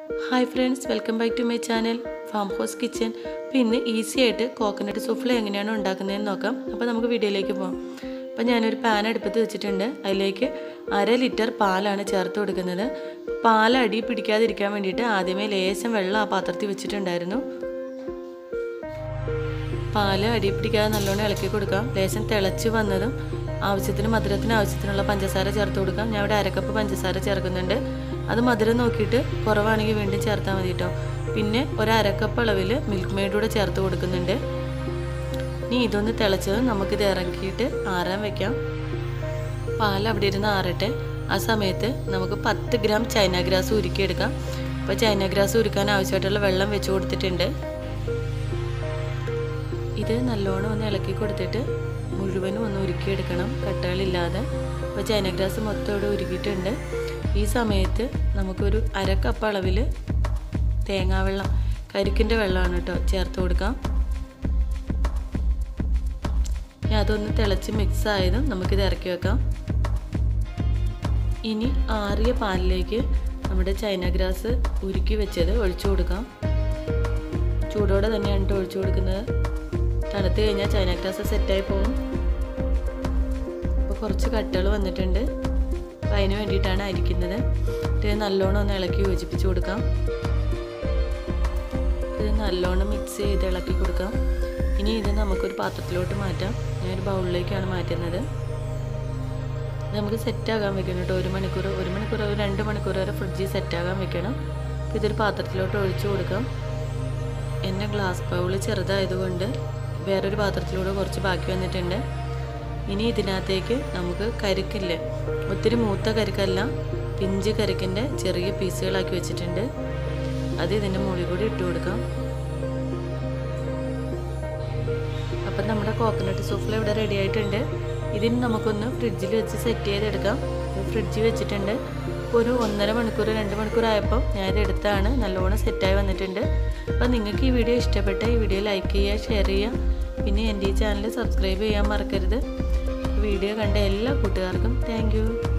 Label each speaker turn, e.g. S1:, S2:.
S1: hi friends welcome back to my channel farm house kitchen പിന്നെ easy ആയിട്ട് coconut souffle എങ്ങനെയാണ് ഉണ്ടാക്കുന്നതെന്ന് നോക്കാം അപ്പോൾ നമുക്ക് വീഡിയോയിലേക്ക് പോകാം അപ്പോൾ ഞാനൊരു പാൻ അടുപ്പത്ത് വെച്ചിട്ടുണ്ട് അതിലേക്ക് അര ലിറ്റർ പാലാണ് ചേർത്ത് കൊടുക്കുന്നത് പാൽ അടി പിടിക്കാതിരിക്കാൻ വേണ്ടിയിട്ട് ആദ്യമേ ലേശം വെള്ളം ആ പാത്രത്തിൽ വെച്ചിട്ടുണ്ടായിരുന്നു പാല് അടി പിടിക്കാതെ നല്ലോണം ഇളക്കി കൊടുക്കാം ലേശം തിളച്ച് വന്നതും ആവശ്യത്തിന് മധുരത്തിന് ആവശ്യത്തിനുള്ള പഞ്ചസാര ചേർത്ത് കൊടുക്കാം ഞാൻ ഇവിടെ അരക്കപ്പ് പഞ്ചസാര ചേർക്കുന്നുണ്ട് അത് മധുരം നോക്കിയിട്ട് കുറവാണെങ്കിൽ വീണ്ടും ചേർത്താൽ മതി കേട്ടോ പിന്നെ ഒരു അരക്കപ്പ് അളവിൽ മിൽക്ക് മെയ്ഡ് കൂടെ ചേർത്ത് കൊടുക്കുന്നുണ്ട് ഇനി ഇതൊന്ന് തിളച്ചതും നമുക്കിത് ഇറക്കിയിട്ട് ആറാൻ വെക്കാം പാൽ അവിടെ ഇരുന്ന് ആറട്ടെ ആ സമയത്ത് നമുക്ക് പത്ത് ഗ്രാം ചൈന ഗ്രാസ് ഉരുക്കിയെടുക്കാം അപ്പോൾ ചൈന ഗ്രാസ് ഉരുക്കാൻ ആവശ്യമായിട്ടുള്ള വെള്ളം വെച്ച് കൊടുത്തിട്ടുണ്ട് ഇത് നല്ലോണം ഒന്ന് ഇളക്കി കൊടുത്തിട്ട് മുഴുവനും ഒന്ന് ഉരുക്കിയെടുക്കണം കട്ടകളില്ലാതെ അപ്പോൾ ചൈനഗ്രാസ് മൊത്തം ഇവിടെ ഉരുക്കിയിട്ടുണ്ട് ഈ സമയത്ത് നമുക്കൊരു അര കപ്പ് അളവിൽ തേങ്ങാവെള്ളം കരിക്കിൻ്റെ വെള്ളമാണ് കേട്ടോ ചേർത്ത് കൊടുക്കാം ഇനി അതൊന്ന് തിളച്ച് മിക്സ് ആയതും നമുക്കിത് ഇറക്കി വെക്കാം ഇനി ആറിയ പാലിലേക്ക് നമ്മുടെ ചൈന ഗ്രാസ് ഉരുക്കി വെച്ചത് ഒഴിച്ചു കൊടുക്കാം ചൂടോടെ തന്നെയാണ് കേട്ടോ ഒഴിച്ചു കൊടുക്കുന്നത് തണുത്ത് കഴിഞ്ഞാൽ ചൈന ഗ്രാസ് സെറ്റായി പോകും അപ്പോൾ കുറച്ച് കട്ടകൾ വന്നിട്ടുണ്ട് അപ്പോൾ അതിന് വേണ്ടിയിട്ടാണ് അരിക്കുന്നത് ഇത് നല്ലോണം ഒന്ന് ഇളക്കി യോജിപ്പിച്ച് കൊടുക്കാം ഇത് നല്ലോണം മിക്സ് ചെയ്ത് ഇളക്കി കൊടുക്കാം ഇനി ഇത് നമുക്കൊരു പാത്രത്തിലോട്ട് മാറ്റാം ഞാനൊരു ബൗളിലേക്കാണ് മാറ്റുന്നത് നമുക്ക് സെറ്റാകാൻ വെക്കണം കേട്ടോ ഒരു മണിക്കൂർ ഒരു മണിക്കൂർ ഒരു രണ്ട് മണിക്കൂർ വരെ ഫ്രിഡ്ജിൽ സെറ്റാകാൻ വെക്കണം അപ്പോൾ ഇതൊരു പാത്രത്തിലോട്ട് ഒഴിച്ചു കൊടുക്കാം എൻ്റെ ഗ്ലാസ് ബൗൾ ചെറുതായതുകൊണ്ട് വേറൊരു പാത്രത്തിലൂടെ കുറച്ച് ബാക്കി വന്നിട്ടുണ്ട് ഇനി ഇതിനകത്തേക്ക് നമുക്ക് കരിക്കില്ലേ ഒത്തിരി മൂത്ത കരിക്കല്ല പിഞ്ച് കരിക്കിൻ്റെ ചെറിയ പീസുകളാക്കി വെച്ചിട്ടുണ്ട് അത് ഇതിൻ്റെ മുകളിൽ കൂടി ഇട്ട് കൊടുക്കാം അപ്പം നമ്മുടെ കോക്കനട്ട് സൂഫിൽ ഇവിടെ റെഡി ആയിട്ടുണ്ട് ഇതിന് നമുക്കൊന്ന് ഫ്രിഡ്ജിൽ വെച്ച് സെറ്റ് ചെയ്തെടുക്കാം ഫ്രിഡ്ജിൽ വെച്ചിട്ടുണ്ട് ഒരു ഒന്നര മണിക്കൂർ രണ്ട് മണിക്കൂർ ആയപ്പോൾ ഞാനിത് എടുത്താണ് നല്ലോണം സെറ്റായി വന്നിട്ടുണ്ട് അപ്പോൾ നിങ്ങൾക്ക് ഈ വീഡിയോ ഇഷ്ടപ്പെട്ട ഈ വീഡിയോ ലൈക്ക് ചെയ്യുക ഷെയർ ചെയ്യുക പിന്നെ എൻ്റെ ഈ ചാനൽ സബ്സ്ക്രൈബ് ചെയ്യാൻ മറക്കരുത് വീഡിയോ കണ്ട എല്ലാ കൂട്ടുകാർക്കും താങ്ക്